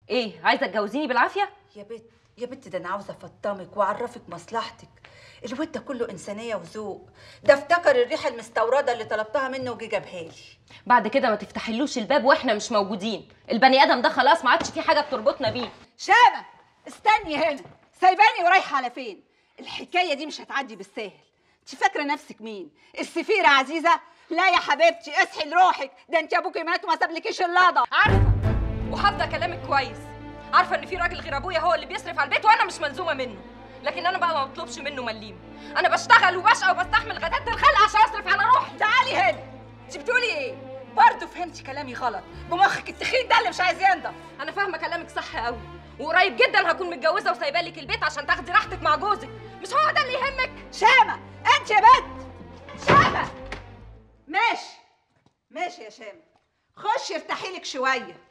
ايه عايزه تجوزيني بالعافيه يا بت يا بت ده انا عاوزه افطمك واعرفك مصلحتك الواد ده كله انسانيه وذوق ده افتكر الريحه المستورده اللي طلبتها منه وجي جابها لي بعد كده ما تفتحلوش الباب واحنا مش موجودين البني ادم ده خلاص ما عادش في حاجه بتربطنا بيه شامة استني هنا سايباني ورايحة على فين الحكاية دي مش هتعدي بالساهل انت فاكرة نفسك مين السفيرة عزيزة لا يا حبيبتي اصحي لروحك ده انت ابوكي مات وما سابلكيش اللضا عارفه وحافظه كلامك كويس عارفه ان في راجل غير ابويا هو اللي بيصرف على البيت وانا مش ملزومه منه لكن انا بقى ما بطلبش منه مليم انا بشتغل وبشقى وبستحمل غدات الخلق عشان اصرف على روحي تعالي هنا انت بتقولي ايه برضه فهمتي كلامي غلط بمخك التخين ده اللي مش عايز ينضف انا فاهمه كلامك صح قوي وقريب جدا هكون متجوزه وسايبه لك البيت عشان تاخدي راحتك مع جوزك مش هو ده اللي يهمك شامة انت يا بنت شامة ماشي ماشي يا شامة خشي ارتاحي لك شوية